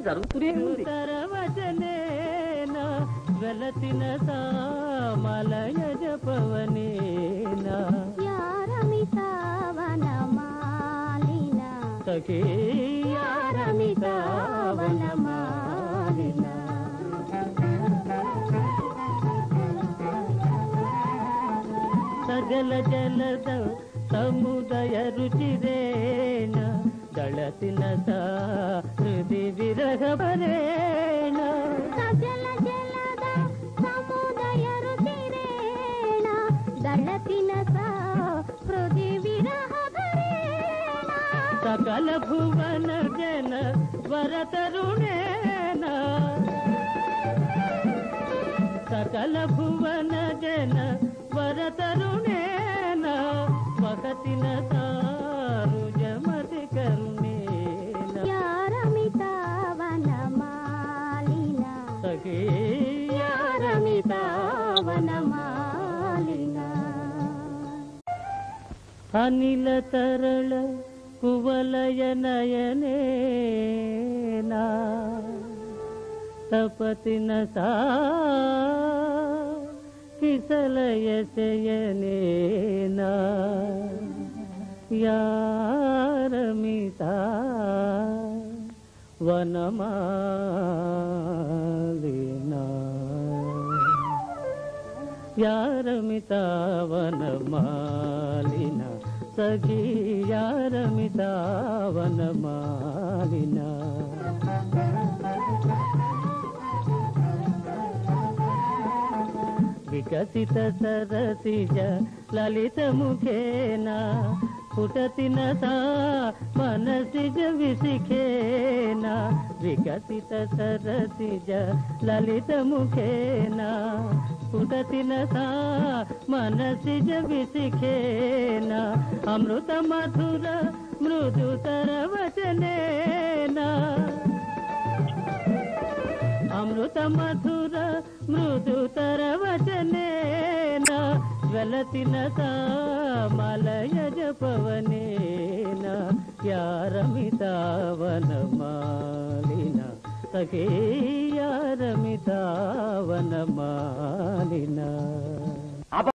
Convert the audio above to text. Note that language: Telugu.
జరుగుతూనే ఉంది తరవచనేన వెలతిన సామలయ జపవనేన సఖీ సజల జలద సముదయ రుచిరేణ దళతిన సా హృది విరహ పరేణ సకల భువన జన వరతరుణేన సకల భువన జన వరతరుణేన వకతిన సారు జమతి కరుణేన సఖీ అనిల తరళ కువలయ నయనేనా తపతిన సా కిసలయ శయనేనా యారమితా వనమాలినా యారమితా వనమాలిన సఖీ యారమితా వనమాలిన వికసిత సరసిజ లలిత ముఖేన పుటతిన సా మనసిజ విసిఖేన వికసిత సరసిజ లలిత ముఖేన పుటతిన సా మనసిజ విసిఖేన అమృత మధుర మృదుతర వచనేనా అమృత మధుర మృదుతర వచనేన జ్వలతిన మలయ జపవనేన యారమితావనమాలిన సఖే యారమితావనమాలిన